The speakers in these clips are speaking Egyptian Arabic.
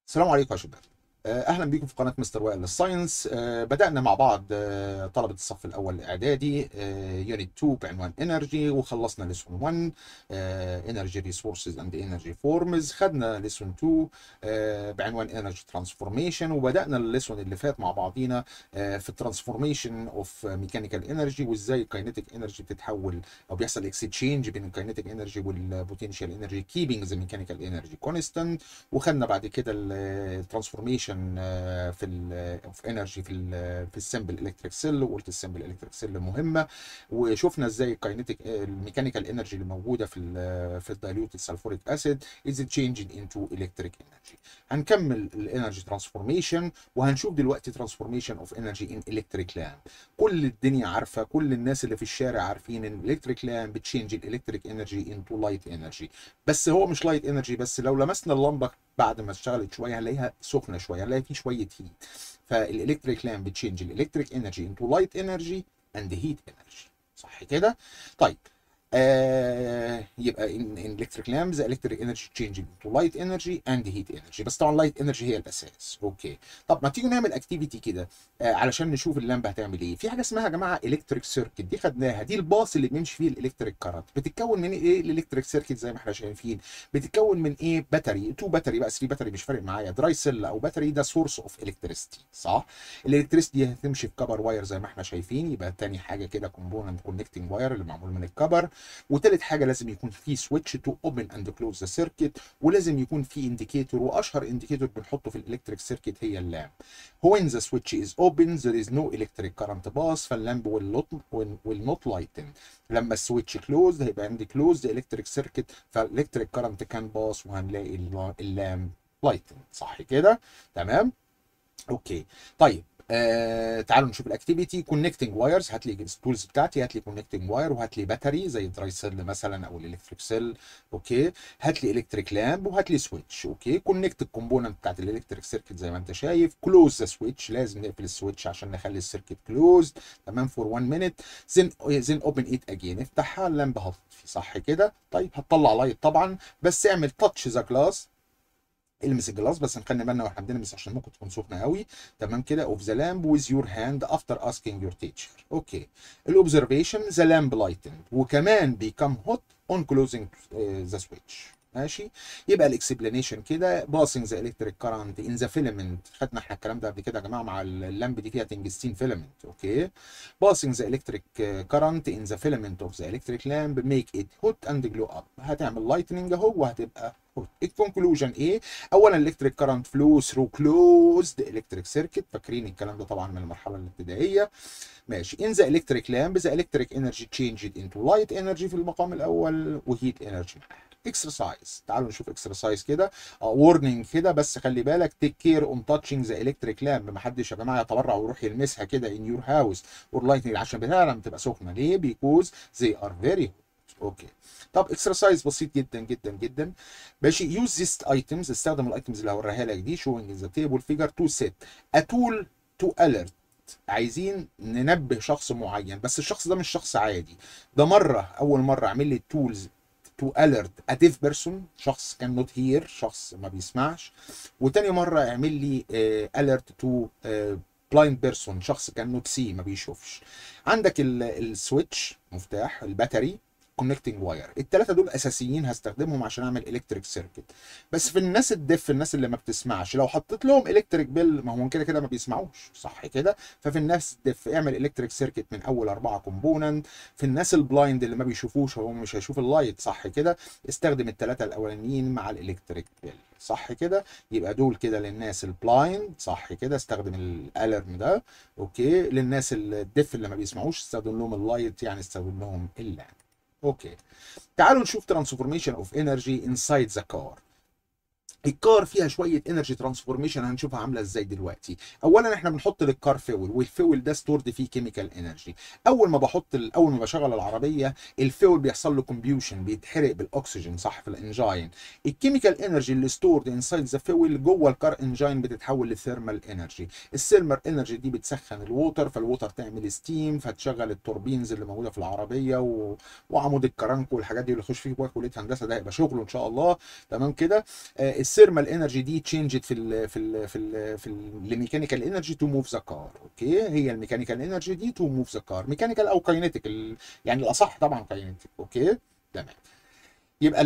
السلام عليكم يا شباب آه، اهلا بيكم في قناه مستر وائل للساينس آه، بدانا مع بعض آه، طلبه الصف الاول الاعدادي يونت 2 بعنوان انرجي وخلصنا ليسون 1 انرجي ريسورسز اند انرجي فورمز خدنا ليسون 2 آه، بعنوان انرجي ترانسفورميشن وبدانا الليسون اللي فات مع بعضينا آه، في الترانسفورميشن اوف ميكانيكال انرجي وازاي الكاينيتيك انرجي بتتحول او بيحصل اكسشينج بين الكاينيتيك انرجي والبوتنشال انرجي كيبنج ذا ميكانيكال انرجي كونستانت وخدنا بعد كده الترانسفورميشن في ال اوف انرجي في ال في السمبل الكتريك سيل وقلت السمبل الكتريك سيل مهمه وشفنا ازاي الكاينيتيك الميكانيكال انرجي اللي موجوده في ال في الدايلوتد سلفوريك اسيد از تشينجد انتو الكتريك انرجي هنكمل الانرجي ترانسفورميشن وهنشوف دلوقتي ترانسفورميشن اوف انرجي ان الكتريك لامب كل الدنيا عارفه كل الناس اللي في الشارع عارفين ان الالكتريك لامب بتشينج الالكتريك انرجي انتو لايت انرجي بس هو مش لايت انرجي بس لو لمسنا اللمبه بعد ما اشتغلت شويه هنلاقيها سخنه شويه هنلاقي في شويه هيت فالالكتريك لامب بتشينج الالكتريك انرجي انتو لايت انرجي اند هيت انرجي صح كده طيب آه يبقى ان الكتريك لامبز الكتريك انرجي تشينجينج تو لايت انرجي اند هيت انرجي بس طبعا لايت انرجي هي الاساس اوكي طب ما تيجي نعمل اكتيفيتي كده آه علشان نشوف اللامبه هتعمل ايه في حاجه اسمها يا جماعه الكتريك سيركت دي خدناها دي الباص اللي بيمشي فيه الالكتريك كارنت بتتكون من ايه الالكتريك سيركت زي ما احنا شايفين بتتكون من ايه باتري تو باتري بقى 3 باتري مش فارق معايا دراي سيل او باتري ده سورس اوف الكتريستي صح الالكتريستي هتمشي في كبر واير زي ما احنا شايفين يبقى تاني حاجه كده كومبوننت كونكتنج واير اللي معمول من الكبر وتالت حاجه لازم يكون في سويتش تو اوبن اند كلوز ذا سيركت ولازم يكون في انديكيتور واشهر انديكيتور بنحطه في الالكتريك سيركت هي اللامب when the switch is open there is no electric current pass فاللامب will not will not lighten لما السويتش كلوز هيبقى عندي كلوز الكتريك سيركت فالالكتريك كارنت كان باس وهنلاقي اللامب لايتن صح كده تمام اوكي طيب آه تعالوا نشوف الاكتيفيتي كونكتنج وايرز هات لي التولز بتاعتي هات لي كونكتنج واير وهات لي باتري زي الدراي سيل مثلا او الالكتريك سيل اوكي هات لي الكتريك لامب وهات لي سويتش اوكي كونكت الكومبوننت بتاعت الالكتريك سيركت زي ما انت شايف كلوز ذا سويتش لازم نقفل السويتش عشان نخلي السيركت كلوزد تمام فور 1 مينيت زين زين اوبن ات اجين افتحها اللامب هتطفي صح كده طيب هتطلع لايت طبعا بس اعمل تاتش ذا جلاس المس الجلاس بس نخلي بالنا واحنا بنلمس عشان ممكن تكون سخنه قوي تمام كده اوف ذا لامب ويز يور هاند افتر اسكينج يور تيتشر اوكي الاوبزرفيشن ذا لامب لايتند وكمان بيكم هوت اون كلوزنج ذا سويتش ماشي يبقى الاكسبلانيشن كده باسنج ذا الكتريك كارنت ان ذا فيلمنت خدنا احنا الكلام ده قبل كده يا جماعه مع اللامب دي فيها تنجستين فيلمنت اوكي باسنج ذا الكتريك كارنت ان ذا فيلمنت اوف ذا الكتريك لامب ميك ات هوت اند جلو اب هتعمل لايتنينج اهو وهتبقى الكونكلوجن ايه؟ اولا الكتريك كارنت فلو ثرو كلوزد الكتريك سيركت فاكرين الكلام ده طبعا من المرحله الابتدائيه ماشي ان ذا الكتريك لامب ذا الكتريك انرجي تشينجد انتو لايت انرجي في المقام الاول وهيت انرجي اكسرسايز تعالوا نشوف اكسرسايز كده وورنينج كده بس خلي بالك تيك كير اون تاتشنج ذا الكتريك لامب ما حدش يا جماعه يتبرع ويروح يلمسها كده ان يور هاوس اور لايتنج عشان فعلا بتبقى سخنه ليه؟ بيكوز زي ار فيري اوكي طب اكسرسايز بسيط جدا جدا جدا ماشي يوز ذيس ايتمز استخدم الايتمز اللي هوريها لك دي شوينج ذا تيبل فيجر تو سيت ا تول تو اليرت عايزين ننبه شخص معين بس الشخص ده مش شخص عادي ده مره اول مره اعمل لي التولز تو اليرت ا ديف بيرسون شخص كان نوت هير شخص ما بيسمعش وتاني مره اعمل لي اليرت تو بلايند بيرسون شخص كان نوت سي ما بيشوفش عندك السويتش مفتاح الباتري كونكتنج واير الثلاثه دول اساسيين هستخدمهم عشان اعمل الكتريك سيركت بس في الناس الدف الناس اللي ما بتسمعش لو حطيت لهم الكتريك بيل ما هم كده كده ما بيسمعوش صح كده ففي الناس الدف اعمل الكتريك سيركت من اول اربعه كومبوننت في الناس البلايند اللي ما بيشوفوش هو مش هيشوف اللايت صح كده استخدم الثلاثه الاولانيين مع الالكتريك بيل صح كده يبقى دول كده للناس البلايند صح كده استخدم الالرم ده اوكي للناس الدف اللي ما بيسمعوش استخدم لهم اللايت يعني استخدم لهم اللامب اوكي تعالوا نشوف ترانسفورميشن اوف انرجي انسايد ذا كار الكار فيها شويه انرجي ترانسفورميشن هنشوفها عامله ازاي دلوقتي اولا احنا بنحط للكار فيول والفيول ده ستورد فيه كيميكال انرجي اول ما بحط اول ما بشغل العربيه الفيول بيحصل له كومبيوشن بيتحرق بالاكسجين صح في الانجين الكيميكال انرجي اللي ستورد انسايد ذا فيول جوه الكار انجين بتتحول لثيرمال انرجي الثيرمال انرجي دي بتسخن الووتر فالووتر تعمل ستيم فتشغل التوربينز اللي موجوده في العربيه و... وعمود الكرنك والحاجات دي اللي يخش فيه كليه هندسه ده هيبقى شغله ان شاء الله تمام كده آه الثيرمال انرجي دي تشينجد في ال في ال في ال في الميكانيكال انرجي تو موف ذا كار اوكي هي الميكانيكال انرجي دي تو موف ذا كار ميكانيكال او كاينيتيك يعني الاصح طبعا كاينيتيك اوكي تمام يبقى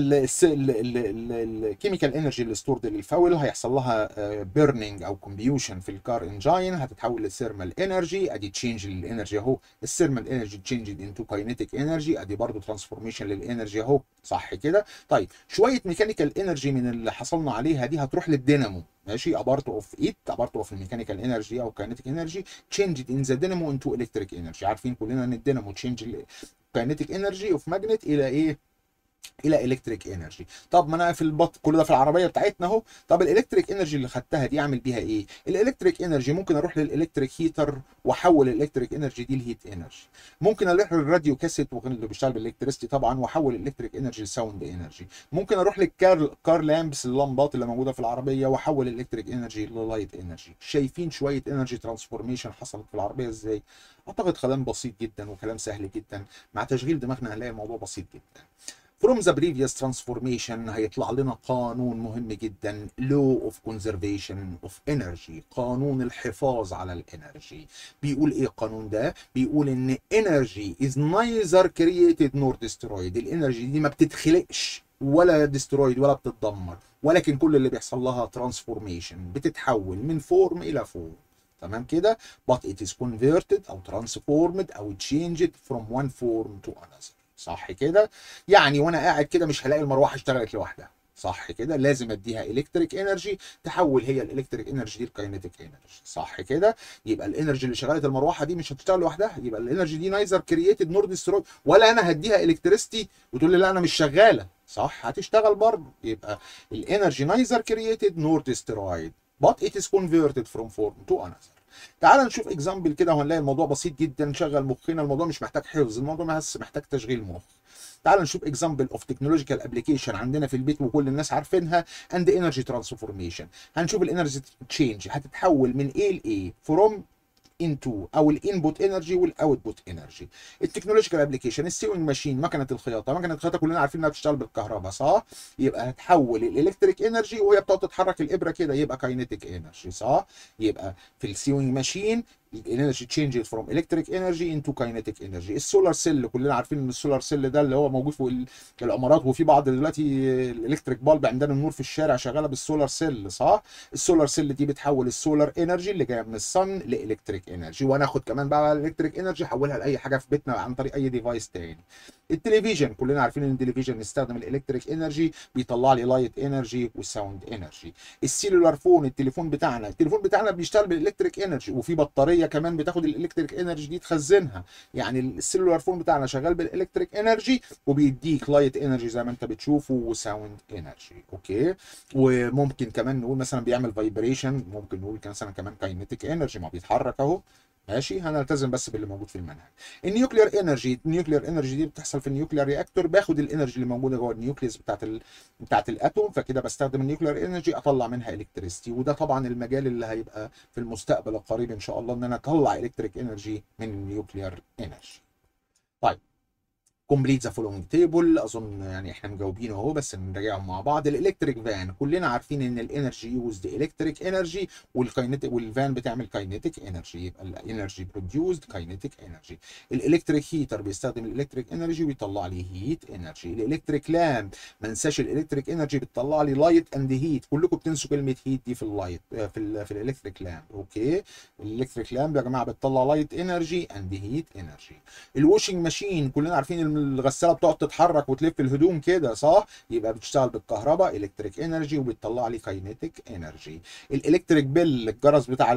الكيميكال انرجي اللي ستورد للفاول هيحصل لها بيرنينج او كومبيوشن في الكار انجين هتتحول لثيرمال انرجي ادي تشينج للانرجي اهو الثيرمال انرجي تشينج انتو كاينيتيك انرجي ادي برضو ترانسفورميشن للانرجي اهو صح كده طيب شويه ميكانيكال انرجي من اللي حصلنا عليها دي هتروح للدينامو ماشي ابارت اوف ايت ابارت اوف الميكانيكال انرجي او كاينيتيك انرجي تشينج ان ذا دينامو انتو الكتريك انرجي عارفين كلنا ان الدينامو تشينج كاينيتيك انرجي اوف ماجنت الى ايه الى الكتريك انرجي طب ما انا في البط كل ده في العربيه بتاعتنا اهو طب الالكتريك انرجي اللي خدتها دي اعمل بيها ايه الالكتريك انرجي ممكن اروح للالكتريك هيتر واحول الالكتريك انرجي دي لهيت انرجي ممكن اروح للراديو كاسيت اللي بيشتغل بالالكتريستي طبعا واحول الالكتريك انرجي لساوند انرجي ممكن اروح للكار كار لامبس اللمبات اللي موجوده في العربيه واحول الالكتريك انرجي للايت انرجي شايفين شويه انرجي ترانسفورميشن حصلت في العربيه ازاي اعتقد كلام بسيط جدا وكلام سهل جدا مع تشغيل دماغنا هنلاقي الموضوع بسيط جدا From the previous transformation هيطلع لنا قانون مهم جدا law of conservation of energy قانون الحفاظ على الانرجي بيقول ايه القانون ده بيقول ان energy is neither created nor destroyed الانرجي دي ما بتتخلقش ولا ديسترويد ولا بتتدمر ولكن كل اللي بيحصل لها ترانسفورميشن بتتحول من فورم الى فورم تمام كده but it is converted او transformed او changed from one form to another صح كده يعني وانا قاعد كده مش هلاقي المروحه اشتغلت لوحدها صح كده لازم اديها الكتريك انرجي تحول هي الالكتريك انرجي دي لكاينيتيك انرجي صح كده يبقى الانرجي اللي شغلت المروحه دي مش هتشتغل لوحدها يبقى الانرجي دي نايزر كرييتد نور ديستروي ولا انا هديها الكتريستي وتقول لي لا انا مش شغاله صح هتشتغل برضه يبقى الانرجي نايزر كرييتد نور ديسترويد but it is converted from form to another تعال نشوف اكزامبل كده وهنلاقي الموضوع بسيط جدا نشغل مخنا الموضوع مش محتاج حفظ الموضوع بس محتاج تشغيل مخ تعال نشوف اكزامبل اوف تكنولوجيكال ابلكيشن عندنا في البيت وكل الناس عارفينها اند انرجي ترانسفورميشن هنشوف الانرجي تشينج هتتحول من ايه لايه فروم انتو او الانبوت انرجي والاوتبوت انرجي التكنولوجيكال ابلكيشن السيوينج ماشين مكنه الخياطه مكنه الخياطه كلنا عارفين انها بتشتغل بالكهرباء صح يبقى هتحول الالكتريك انرجي وهي بتقعد تتحرك الابره كده يبقى كاينيتيك انرجي صح يبقى في السيوينج ماشين الانرجي تشينجز فروم الكتريك انرجي انتو كاينيتيك انرجي السولار سيل كلنا عارفين ان السولار سيل ده اللي هو موجود في العمارات وفي بعض دلوقتي الالكتريك بالب عندنا النور في الشارع شغاله بالسولار سيل صح السولار سيل دي بتحول السولار انرجي اللي جايه من الصن لالكتريك انرجي وانا اخد كمان بقى الالكتريك انرجي احولها لاي حاجه في بيتنا عن طريق اي ديفايس تاني التلفزيون كلنا عارفين ان التلفزيون بيستخدم الالكتريك انرجي بيطلع لي لايت انرجي وساوند انرجي السيلولار فون التليفون بتاعنا التليفون بتاعنا بيشتغل بالالكتريك انرجي وفي بطاريه كمان بتاخد الالكتريك انرجي دي تخزنها يعني السيلولار فون بتاعنا شغال بالالكتريك انرجي وبيديك لايت انرجي زي ما انت بتشوفه وساوند انرجي اوكي وممكن كمان نقول مثلا بيعمل فايبريشن ممكن نقول مثلا كمان كاينيتيك انرجي ما بيتحرك اهو ماشي هنلتزم بس باللي موجود في المنهج النيوكلير انرجي النيوكلير انرجي دي بتحصل في النيوكلير رياكتور باخد الانرجي اللي موجوده جوه النيوكليس بتاعت ال... بتاعت الاتوم فكده بستخدم النيوكلير انرجي اطلع منها الكتريستي وده طبعا المجال اللي هيبقى في المستقبل القريب ان شاء الله ان انا اطلع الكتريك انرجي من النيوكلير انرجي طيب كومبليت ذا فولوينج تيبل اظن يعني احنا مجاوبين اهو بس نراجعهم مع بعض الالكتريك فان كلنا عارفين ان الانرجي يوزد الكتريك انرجي والكاينيتيك والفان بتعمل كاينيتيك انرجي يبقى الانرجي بروديوسد كاينيتيك انرجي الالكتريك هيتر بيستخدم الالكتريك انرجي ويطلع لي هيت انرجي الالكتريك لامب ما ننساش الالكتريك انرجي بتطلع لي لايت اند هيت كلكم بتنسوا كلمه هيت دي في اللايت في ال في الالكتريك لامب اوكي الالكتريك لامب يا جماعه بتطلع لايت انرجي اند هيت انرجي الواشنج ماشين كلنا عارفين الغساله بتقعد تتحرك وتلف الهدوم كده صح يبقى بتشتغل بالكهرباء الكتريك انرجي وبتطلع لي كاينيتيك انرجي الالكتريك بيل الجرس بتاع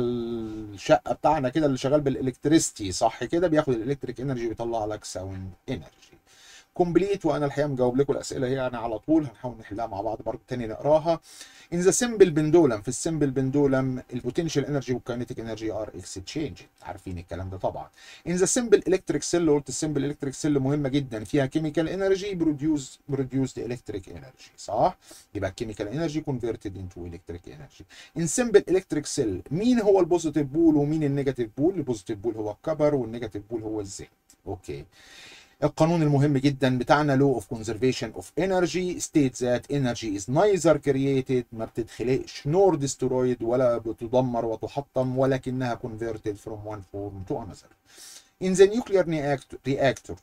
الشقه بتاعنا كده اللي شغال بالالكتريستي صح كده بياخد الالكتريك انرجي ويطلع لك ساوند انرجي كومبليت وانا الحقيقه مجاوب لكم الاسئله هي انا على طول هنحاول نحلها مع بعض برضه تاني نقراها ان ذا سمبل بندولم في السمبل بندولم البوتنشال انرجي والكاينيتيك انرجي ار اكستشينج عارفين الكلام ده طبعا ان ذا سمبل الكتريك سيل قلت السمبل الكتريك سيل مهمه جدا فيها كيميكال انرجي بروديوس بروديوسد الكتريك انرجي صح يبقى الكيميكال انرجي كونفرتد انتو الكتريك انرجي ان سمبل الكتريك سيل مين هو البوزيتيف بول ومين النيجاتيف بول البوزيتيف بول هو الكبر والنيجاتيف بول هو الزنك اوكي القانون المهم جدا بتاعنا law of conservation of energy states that energy is neither created ما بتتخلقش nor destroyed ولا بتدمر وتحطم ولكنها converted from one form to another. In the nuclear reactor, reactor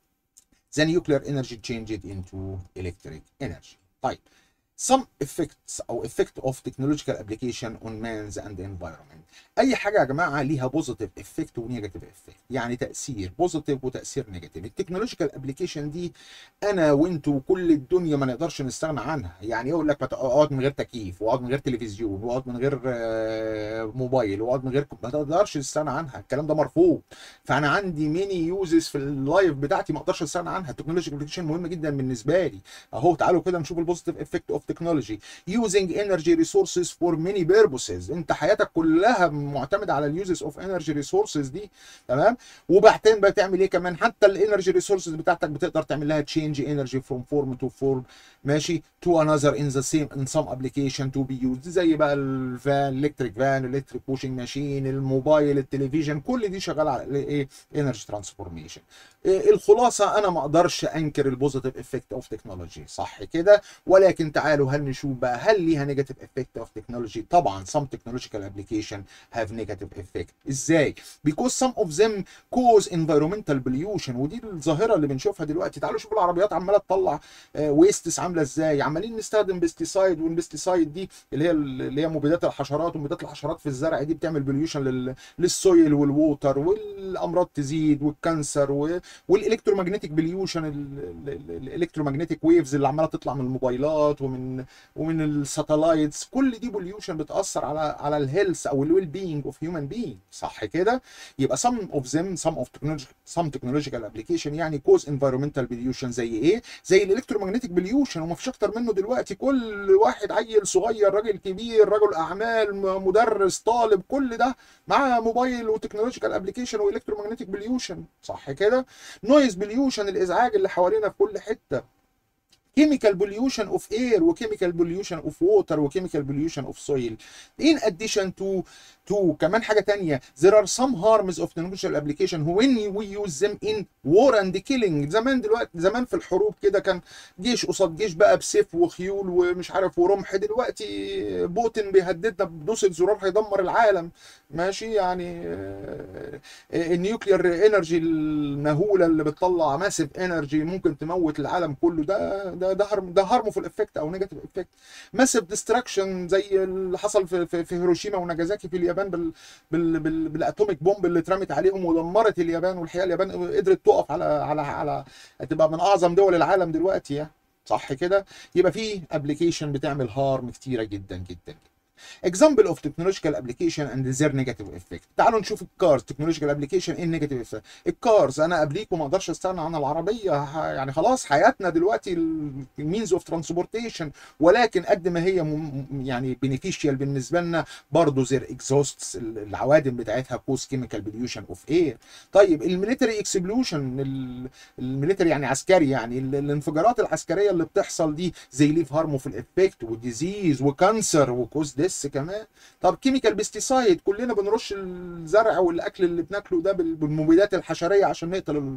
the nuclear energy changed into electric energy. طيب some effects او effect of technological application on man's and environment اي حاجه يا جماعه ليها بوزيتيف افكت ونيجاتيف افكت يعني تاثير بوزيتيف وتاثير نيجاتيف التكنولوجيكال ابلكيشن دي انا وانت وكل الدنيا ما نقدرش نستغنى عنها يعني يقول لك ما تقعد من غير تكييف واقعد من غير تلفزيون واقعد من غير موبايل واقعد من غير ما تقدرش تستغنى عنها الكلام ده مرفوض فانا عندي ميني يوزز في اللايف بتاعتي ما اقدرش استغنى عنها التكنولوجيكال ابلكيشن مهمه جدا بالنسبه لي اهو تعالوا كده نشوف البوزيتيف افكت اوف تكنولوجي using energy resources for many purposes انت حياتك كلها معتمده على اليوزز اوف انرجي ريسورسز دي تمام وبعدين بتعمل ايه كمان حتى الانرجي ريسورسز بتاعتك بتقدر تعمل لها تشينج انرجي فروم فورم تو فورم ماشي تو انذر ان ذا سيم ان سم ابلكيشن تو بي يوزد زي بقى الفان الكتريك فان الكتريك واشنج ماشين الموبايل التلفزيون كل دي شغاله على ايه انرجي ترانسفورميشن الخلاصه انا ما اقدرش انكر البوزيتيف افكت اوف تكنولوجي صح كده ولكن تعالوا هل نشوف بقى هل ليها نيجاتيف افكت اوف تكنولوجي طبعا some technological application have negative effect ازاي because some of them cause environmental pollution ودي الظاهره اللي بنشوفها دلوقتي تعالوا شوفوا العربيات عماله تطلع ويستس عامله ازاي عمالين نستخدم بيستيسايد والبيستيسايد دي اللي هي اللي هي مبيدات الحشرات ومبيدات الحشرات في الزرع دي بتعمل بوليوشن للسويل والووتر والامراض تزيد والكانسر والالكترومagnetic بوليوشن الالكترومagnetic ويفز اللي عماله تطلع من الموبايلات ومن ومن الساتلايتس كل دي بوليوشن بتاثر على على الهيلث او الويل بينج اوف هيومن بينج صح كده يبقى some of them some of technological some technological application يعني cause environmental pollution زي ايه زي الالكترومagnetic بوليوشن وما فيش اكتر منه دلوقتي كل واحد عيل صغير راجل كبير رجل اعمال مدرس طالب كل ده معاه موبايل وتكنولوجيكال ابلكيشن والكترومagnetic بوليوشن صح كده نويز بوليوشن الازعاج اللي حوالينا في كل حته chemical pollution of air وchemical pollution of water وchemical pollution of soil in addition to to كمان حاجة تانية there are some harms of technological application when we use them in war and killing زمان دلوقتي زمان في الحروب كده كان جيش قصاد جيش بقى بسيف وخيول ومش عارف ورمح دلوقتي بوتين بيهددنا بدوسة زرار هيدمر العالم ماشي يعني النيوكلير انرجي المهولة اللي بتطلع ماسيف انرجي ممكن تموت العالم كله ده ده ده هرم ده هارمفول افكت او نيجاتيف افكت ماسيف ديستراكشن زي اللي حصل في, في, في هيروشيما وناجازاكي في اليابان بال بال بال بالاتوميك بومب اللي اترمت عليهم ودمرت اليابان والحقيقه اليابان قدرت تقف على على على تبقى من اعظم دول العالم دلوقتي يعني صح كده يبقى في ابلكيشن بتعمل هارم كتيره جدا جدا example of technological application and their negative effect تعالوا نشوف الكارز technological application ايه النيجاتيف افكت الكارز انا قبليكم ما اقدرش استغنى عن العربيه يعني خلاص حياتنا دلوقتي المينز اوف ترانسبورتيشن ولكن قد ما هي يعني بينيفيشيال بالنسبه لنا برضه زير اكزوست العوادم بتاعتها كوز كيميكال بوليوشن اوف اير طيب الميليتري اكسبلوشن الميليتري يعني عسكري يعني الانفجارات العسكريه اللي بتحصل دي زي ليف هارمفول افكت وديزيز وكانسر وكوز ديس كمان طب كيميكال بيستيسايد كلنا بنرش الزرع والاكل اللي بناكله ده بالمبيدات الحشريه عشان نقتل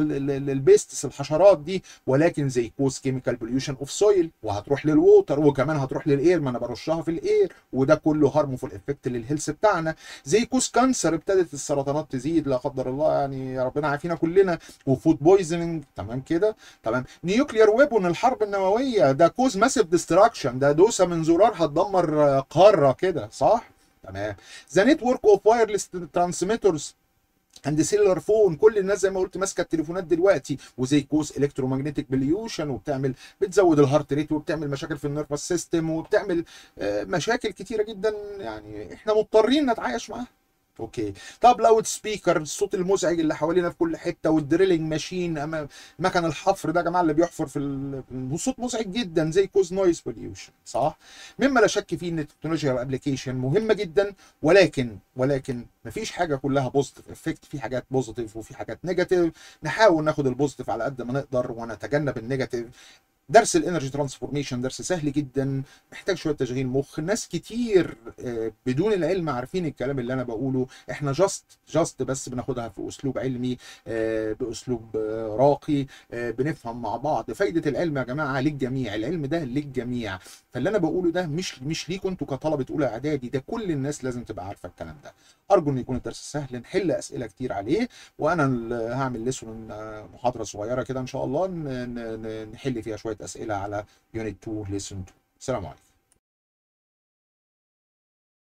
البيستس الحشرات دي ولكن زي كوز كيميكال بوليوشن اوف سويل وهتروح للووتر وكمان هتروح للاير ما انا برشها في الاير وده كله هارمفول افكت للهيلث بتاعنا زي كوز كانسر ابتدت السرطانات تزيد لا قدر الله يعني ربنا عافينا كلنا وفود بويزنينج تمام كده تمام نيوكليير ويبون الحرب النوويه ده كوز ماسيف ديستراكشن ده دوسه من زرار هتدمر قاره كده صح تمام ذا نتورك اوف وايرلس ترانسميترز عند سيلر فون كل الناس زي ما قلت ماسكه التليفونات دلوقتي وزي كوز الكترومagnetic بوليوشن وبتعمل بتزود الهارت ريت وبتعمل مشاكل في النيرفس سيستم وبتعمل مشاكل كتيره جدا يعني احنا مضطرين نتعايش معاها اوكي طب لاود سبيكر الصوت المزعج اللي حوالينا في كل حته والدريلنج ماشين أما مكن الحفر ده يا جماعه اللي بيحفر في ال... صوت مزعج جدا زي كوز نويز بوليوشن صح مما لا شك فيه ان التكنولوجيا ابلكيشن مهمه جدا ولكن ولكن مفيش حاجه كلها بوزيتيف افكت في حاجات بوزيتيف وفي حاجات نيجاتيف نحاول ناخد البوزيتيف على قد ما نقدر ونتجنب النيجاتيف درس الانرجي ترانسفورميشن درس سهل جدا محتاج شويه تشغيل مخ ناس كتير آه، بدون العلم عارفين الكلام اللي انا بقوله احنا جاست جاست بس بناخدها في اسلوب علمي آه، باسلوب آه، راقي آه، بنفهم مع بعض فايده العلم يا جماعه للجميع العلم ده للجميع فاللي انا بقوله ده مش مش ليكوا انتوا كطلبه اولى اعدادي ده كل الناس لازم تبقى عارفه الكلام ده ارجو ان يكون الدرس سهل نحل اسئله كتير عليه وانا ال- هعمل لسون محاضره صغيره كده ان شاء الله ن- ن- ن- نحل فيها شويه اسئله على يونت 2 ليسون 2 السلام عليكم